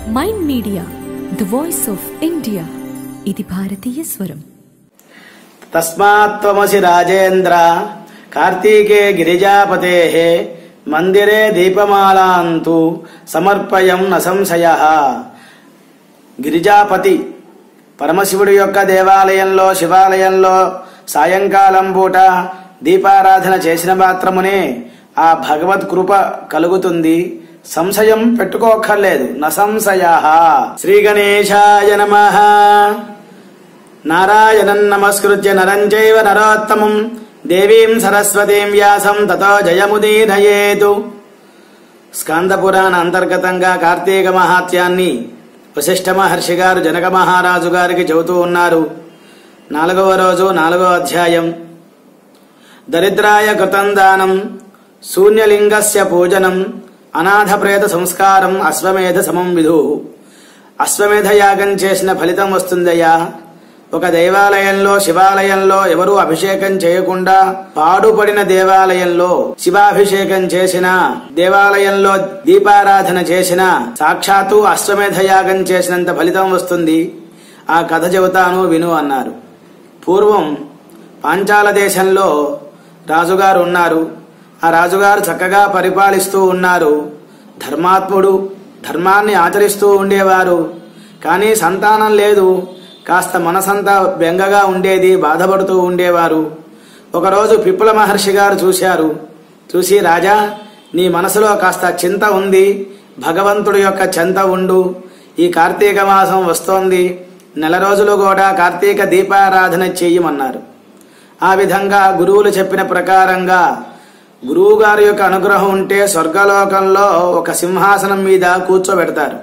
Mind Media the voice of India ఇది భారతీయ స్వరం తస్మాత్వమసి రాజేంద్ర కార్తీకే గిరిజాపతే మందిరే దీపమాలాంతు సమర్పయం న సంశయ గిరిజాపతి పరమశివుడి యొక్క దేవాలయంలో శివాలయంలో సాయంకాలం పూట దీపారాధన చేసిన మాత్రమునే ఆ భగవత్ కృప కలుగుతుంది సంశయం పెట్టుకోక్కర్లేదు న సంశయ శ్రీ గణేశాయ నమః నారాయణం నమస్కృత్య నరం చైవ నరోత్తమం దేవీం సరస్వతీం వ్యాసం తతో జయముదీరయేతు స్కాంద పురాణ అంతర్గతంగా కార్తీక మహాత్యాన్ని వశిష్ఠ మహర్షి గారు జనక మహారాజు గారికి చెబుతూ ఉన్నారు నాలుగవ రోజు నాలుగవ అధ్యాయం దరిద్రాయ కృతం దానం శూన్యలింగస్య పూజనం అనాథ ప్రేత సంస్కారం అశ్వమేధ సమం విధు అశ్వమేధ యాగం చేసిన ఫలితం వస్తుందయ్యా ఒక దేవాలయంలో శివాలయంలో ఎవరూ అభిషేకం చేయకుండా పాడుపడిన దేవాలయంలో శివాభిషేకం చేసిన దేవాలయంలో దీపారాధన చేసిన సాక్షాత్తు అశ్వమేధ యాగం చేసినంత ఫలితం వస్తుంది ఆ కథ చెబుతాను విను అన్నారు పూర్వం పాంచాల దేశంలో రాజుగారు ఉన్నారు ఆ రాజుగారు చక్కగా పరిపాలిస్తూ ఉన్నారు ధర్మాత్ముడు ధర్మాన్ని ఆచరిస్తూ ఉండేవారు కానీ సంతానం లేదు కాస్త మనసంతా బెంగగా ఉండేది బాధపడుతూ ఉండేవారు ఒకరోజు పిప్పుల మహర్షి గారు చూశారు చూసి రాజా నీ మనసులో కాస్త చింత ఉంది భగవంతుడి యొక్క చింత ఉండు ఈ కార్తీక మాసం వస్తోంది నెల రోజులు కూడా కార్తీక దీపారాధన చెయ్యమన్నారు ఆ విధంగా గురువులు చెప్పిన ప్రకారంగా గురువు గారి యొక్క అనుగ్రహం ఉంటే స్వర్గలోకంలో ఒక సింహాసనం మీద కూర్చోబెడతారు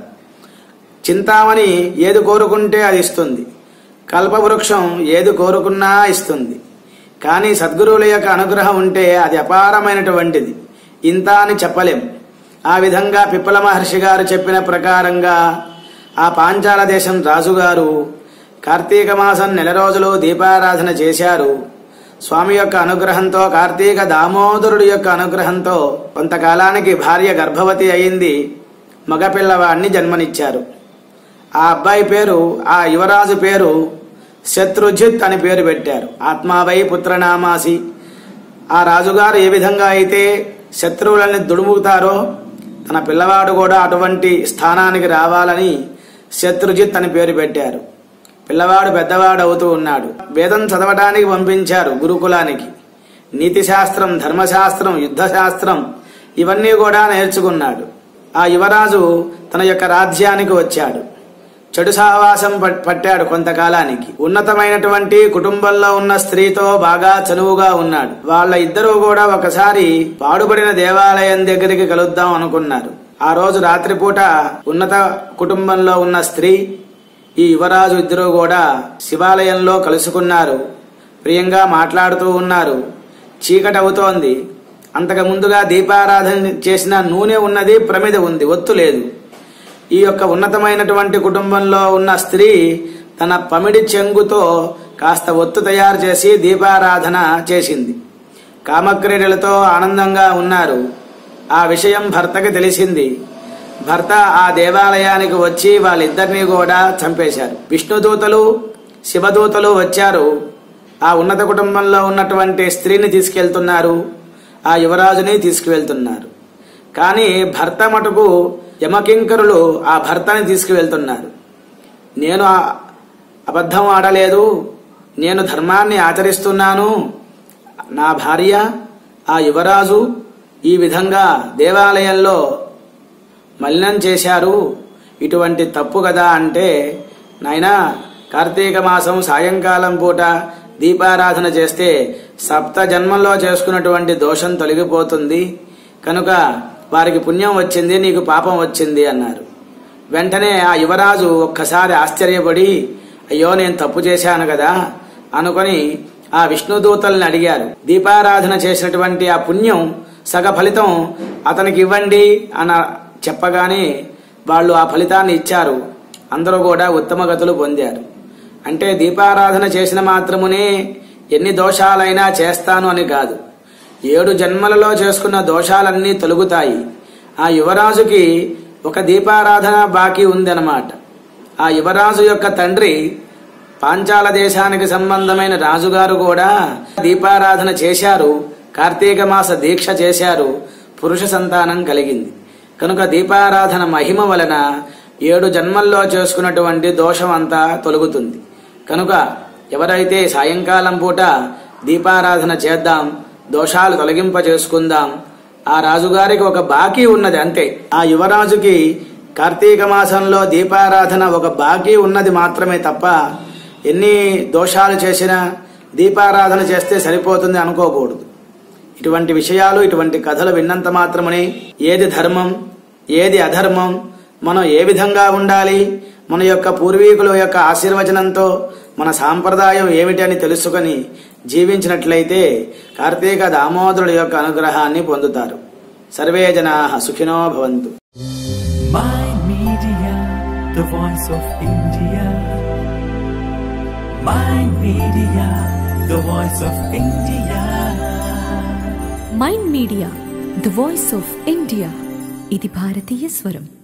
చింతామణి ఏది కోరుకుంటే అది ఇస్తుంది కల్పవృక్షం ఏది కోరుకున్నా ఇస్తుంది కానీ సద్గురువుల యొక్క అనుగ్రహం ఉంటే అది అపారమైనటువంటిది ఇంత అని చెప్పలేం ఆ విధంగా పిప్పల మహర్షి గారు చెప్పిన ప్రకారంగా ఆ పాంచాల దేశం రాజుగారు కార్తీక మాసం నెల రోజులు దీపారాధన చేశారు స్వామి యొక్క అనుగ్రహంతో కార్తీక దామోదరుడి యొక్క అనుగ్రహంతో కొంతకాలానికి భార్య గర్భవతి అయింది మగపిల్లవాడిని జన్మనిచ్చారు ఆ అబ్బాయి పేరు ఆ యువరాజు పేరు శత్రుజిత్ అని పేరు పెట్టారు ఆత్మావై పుత్రనామాసి ఆ రాజుగారు ఏ విధంగా అయితే శత్రువులని దుడుముతారో తన పిల్లవాడు కూడా అటువంటి స్థానానికి రావాలని శత్రుజిత్ అని పేరు పెట్టారు పిల్లవాడు పెద్దవాడు అవుతూ ఉన్నాడు వేదం చదవడానికి పంపించారు గురుకులానికి నీతి శాస్త్రం ధర్మశాస్త్రం యుద్ధ శాస్త్రం ఇవన్నీ కూడా నేర్చుకున్నాడు ఆ యువరాజు తన యొక్క రాజ్యానికి వచ్చాడు చెడు సహవాసం పట్- పట్టాడు కొంతకాలానికి ఉన్నతమైనటువంటి కుటుంబంలో ఉన్న స్త్రీతో బాగా చనువుగా ఉన్నాడు వాళ్ళ ఇద్దరూ కూడా ఒకసారి పాడుపడిన దేవాలయం దగ్గరికి కలుద్దాం అనుకున్నారు ఆ రోజు రాత్రిపూట ఉన్నత కుటుంబంలో ఉన్న స్త్రీ ఈ యువరాజు ఇద్దరూ కూడా శివాలయంలో కలుసుకున్నారు ప్రియంగా మాట్లాడుతూ ఉన్నారు చీకటి అవుతోంది అంతకు ముందుగా దీపారాధన చేసిన నూనె ఉన్నది ప్రమిద ఉంది ఒత్తు లేదు ఈ యొక్క ఉన్నతమైనటువంటి కుటుంబంలో ఉన్న స్త్రీ తన పమిడి చెంగుతో కాస్త ఒత్తు తయారు చేసి దీపారాధన చేసింది కామక్రీడలతో ఆనందంగా ఉన్నారు ఆ విషయం భర్తకి తెలిసింది భర్త ఆ దేవాలయానికి వచ్చి వాళ్ళిద్దరినీ కూడా చంపేశారు విష్ణుదూతలు శివదూతలు వచ్చారు ఆ ఉన్నత కుటుంబంలో ఉన్నటువంటి స్త్రీని తీసుకెళ్తున్నారు ఆ యువరాజుని తీసుకువెళ్తున్నారు కానీ భర్త మటుకు యమకింకరులు ఆ భర్తని తీసుకువెళ్తున్నారు నేను ఆ అబద్ధం ఆడలేదు నేను ధర్మాన్ని ఆచరిస్తున్నాను నా భార్య ఆ యువరాజు ఈ విధంగా దేవాలయంలో మలినం చేశారు ఇటువంటి తప్పు కదా అంటే నాయనా కార్తీక మాసం సాయంకాలం పూట దీపారాధన చేస్తే సప్త జన్మల్లో చేసుకున్నటువంటి దోషం తొలగిపోతుంది కనుక వారికి పుణ్యం వచ్చింది నీకు పాపం వచ్చింది అన్నారు వెంటనే ఆ యువరాజు ఒక్కసారి ఆశ్చర్యపడి అయ్యో నేను తప్పు చేశాను కదా అనుకొని ఆ విష్ణుదూతల్ని అడిగారు దీపారాధన చేసినటువంటి ఆ పుణ్యం సగ ఫలితం అతనికి ఇవ్వండి అని చెప్పగానే వాళ్ళు ఆ ఫలితాన్ని ఇచ్చారు అందరూ కూడా ఉత్తమ గతులు పొందారు అంటే దీపారాధన చేసిన మాత్రమునే ఎన్ని దోషాలైనా చేస్తాను అని కాదు ఏడు జన్మలలో చేసుకున్న దోషాలన్నీ తొలగుతాయి ఆ యువరాజుకి ఒక దీపారాధన బాకీ ఉందన్నమాట ఆ యువరాజు యొక్క తండ్రి పాంచాల దేశానికి సంబంధమైన రాజుగారు కూడా దీపారాధన చేశారు కార్తీక మాస దీక్ష చేశారు పురుష సంతానం కలిగింది కనుక దీపారాధన మహిమ వలన ఏడు జన్మల్లో చేసుకున్నటువంటి దోషం అంతా తొలగుతుంది కనుక ఎవరైతే సాయంకాలం పూట దీపారాధన చేద్దాం దోషాలు తొలగింప చేసుకుందాం ఆ రాజుగారికి ఒక బాకీ ఉన్నది అంతే ఆ యువరాజుకి కార్తీక మాసంలో దీపారాధన ఒక బాకీ ఉన్నది మాత్రమే తప్ప ఎన్ని దోషాలు చేసినా దీపారాధన చేస్తే సరిపోతుంది అనుకోకూడదు ఇటువంటి విషయాలు ఇటువంటి కథలు విన్నంత మాత్రమనే ఏది ధర్మం ఏది అధర్మం మనం ఏ విధంగా ఉండాలి మన యొక్క పూర్వీకుల యొక్క ఆశీర్వచనంతో మన సాంప్రదాయం ఏమిటి అని తెలుసుకొని జీవించినట్లయితే కార్తీక దామోదరుడు యొక్క అనుగ్రహాన్ని పొందుతారు సర్వే జనా సుఖినో భవంతు My Media, the voice of India. My Media, the voice of India. Mind Media the voice of India ఇది భారతీయ స్వరం